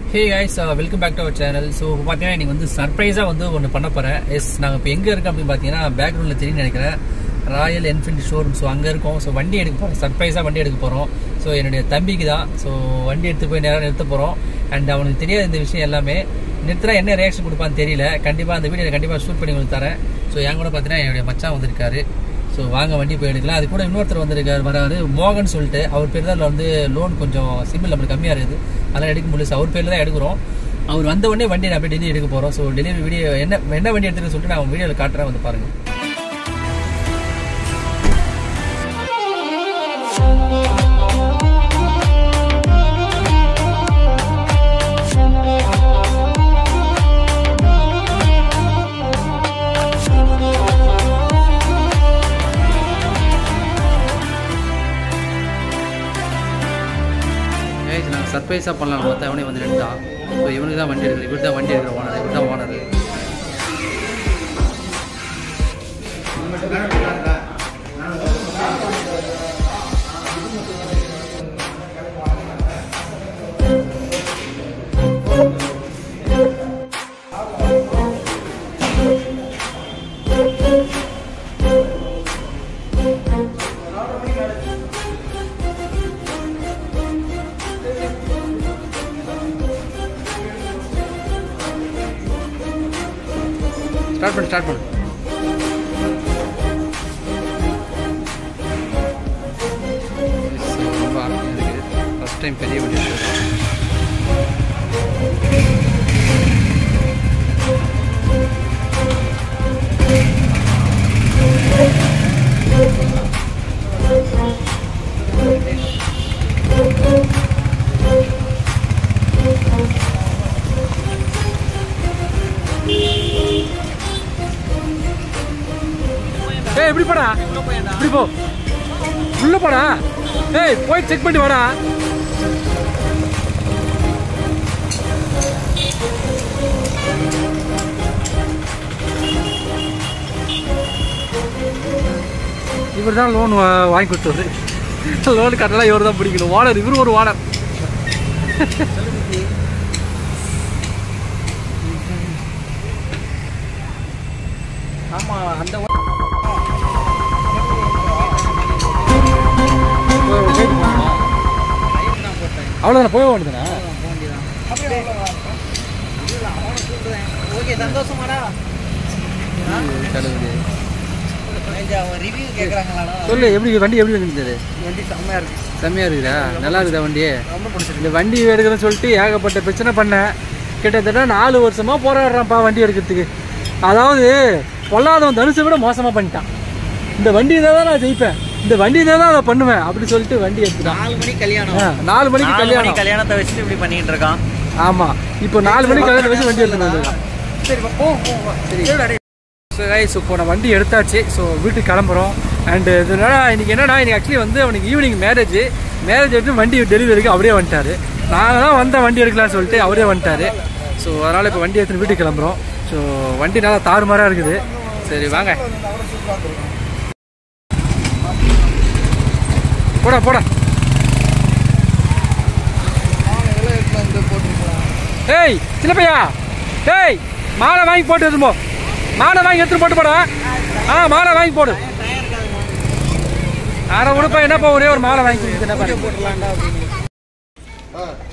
hey guys welcome back to our channel so பார்த்தீங்கன்னா இன்னைக்கு வந்து சர்ப்ரைஸாக வந்து ஒன்று பண்ண போகிறேன் எஸ் நாங்கள் இப்போ எங்கே இருக்கோம் அப்படின்னு பார்த்தீங்கன்னா பேக்ரவுண்டில் தெரியும் நினைக்கிறேன் ராயல் என்ஃபீல்டு ஷோரூம் ஸோ அங்கே இருக்கோம் ஸோ வண்டி எடுக்க போகிறோம் சர்ப்ரைஸாக வண்டி எடுக்க போகிறோம் ஸோ என்னுடைய தம்பிக்கு தான் ஸோ வண்டி எடுத்து போய் நேரம் நிறுத்த போகிறோம் அண்ட் அவனுக்கு தெரியாத இந்த விஷயம் எல்லாமே நிறுத்தினா என்ன ரியாக்ஷன் கொடுப்பான்னு தெரியல கண்டிப்பாக அந்த வீடியோ கண்டிப்பாக ஷூட் பண்ணி உங்களுக்கு தரேன் ஸோ என் கூட பார்த்தீங்கன்னா என்னுடைய மச்சான் வந்திருக்காரு ஸோ வாங்க வண்டி போய் எடுக்கலாம் அது கூட இன்னொருத்தர் வந்திருக்காரு வராரு மோகன் சொல்லிட்டு அவர் பேர் தான் வந்து லோன் கொஞ்சம் சிம்பிள் நம்மளுக்கு கம்மியாக இருக்குது அதெல்லாம் எடுக்க முடியல So, அவர் பேரில் தான் எடுக்கிறோம் அவர் வந்த உடனே வண்டி நான் போய் டெலிவரி எடுக்க போகிறோம் ஸோ டெலிவரி வீடியோ என்ன என்ன வண்டி எடுத்துருன்னு சொல்லிட்டு நான் வீடியோவில் காட்டுறேன் வந்து பாருங்கள் ஏய் நாங்கள் சர்ப்ரைஸாக பண்ணலாம் பார்த்தா அவனே வந்து நின்றுட்டான் ஸோ இவனுக்கு தான் வண்டி எடுக்குது இவர் தான் வண்டி எடுக்கிற ஓனர் இவர் தான் ஓனர் ஸ்டார்ட் பண்ணு ஸ்டார்ட் பண்ணு Yes, ரொம்ப ஆர்வமாக இருக்குது ஃபஸ்ட் டைம் பெரிய வண்டி எடுக்கிறேன் ஏய் எப்படி போடா இப்படி போ உள்ள போடா ஏய் போய் செக் பண்ணி வாடா இவர் தான் லோன் வாங்கி கொடுத்தது லோன் கட்டலாம் இவர் தான் பிடிக்கணும் ஓனர் இவர் ஒரு ஓனர் ஆமா அந்த அவ்வளோதானே போய் வேண்டியதுண்ணா ஓகே சந்தோஷமாடா ரிவ்யூ கேக்குறாங்களாடா சொல்லு எப்படி வண்டி எப்படி இருந்தது வண்டி செம்மையா இருக்கு செம்மையாக இருக்குதா நல்லா இருக்குதா வண்டி ரொம்ப பிடிச்சிருக்கு இந்த வண்டி எடுக்கிறேன்னு சொல்லிட்டு ஏகப்பட்ட பிரச்சனை பண்ணேன் கிட்டத்தட்ட நாலு வருஷமா போராடுறான்ப்பா வண்டி எடுக்கிறதுக்கு அதாவது பொல்லாதவன் தனுசை விட மோசமாக பண்ணிட்டான் இந்த வண்டி தான் நான் ஜெயிப்பேன் இந்த வண்டி தான் நான் பண்ணுவேன் அப்படி சொல்லிட்டு வண்டி எடுத்துட்டான் நாலு மணிக்கு கல்யாணம் ஆ, நாலு மணிக்கு நாலு மணி கல்யாணம் கல்யாணத்தை வச்சுட்டு இப்படி பண்ணிட்டு இருக்கான் ஆமா இப்போ நாலு மணிக்கு கல்யாணம் வச்சு வண்டி எடுத்துட்டு சரி போ போ சரி ஸோ கைஸ் இப்போ நான் வண்டி எடுத்தாச்சு ஸோ வீட்டுக்கு கிளம்புறோம் அண்டு இதனால இன்னைக்கு என்னன்னா இன்னைக்கு ஆக்சுவலி வந்து அவனுக்கு ஈவினிங் மேரேஜ் மேரேஜ் எடுத்து வண்டி டெலிவரிக்கு அவரே வந்துட்டாரு நாங்கள் தான் வந்த வண்டி எடுக்கலாம்னு சொல்லிட்டு அவரே வந்துட்டாரு ஸோ அதனால் இப்போ வண்டி எடுத்துன்னு வீட்டுக்கு கிளம்புறோம் ஸோ வண்டி நல்லா தாறுமாறாக இருக்குது சரி வாங்க போடா போடா ஏய் சின்னப்பையா ஏய் மாலை வாங்கி போட்டு எடுத்துன்னு போ மாலை வாங்கி எடுத்துட்டு போட்டு போடா ஆ மாலை வாங்கி போடு அரை உடுப்பா என்னப்பா ஒரே ஒரு மாலை வாங்கி கொடுக்குது என்னப்பா போட்டுலாம்டா அப்படின்னு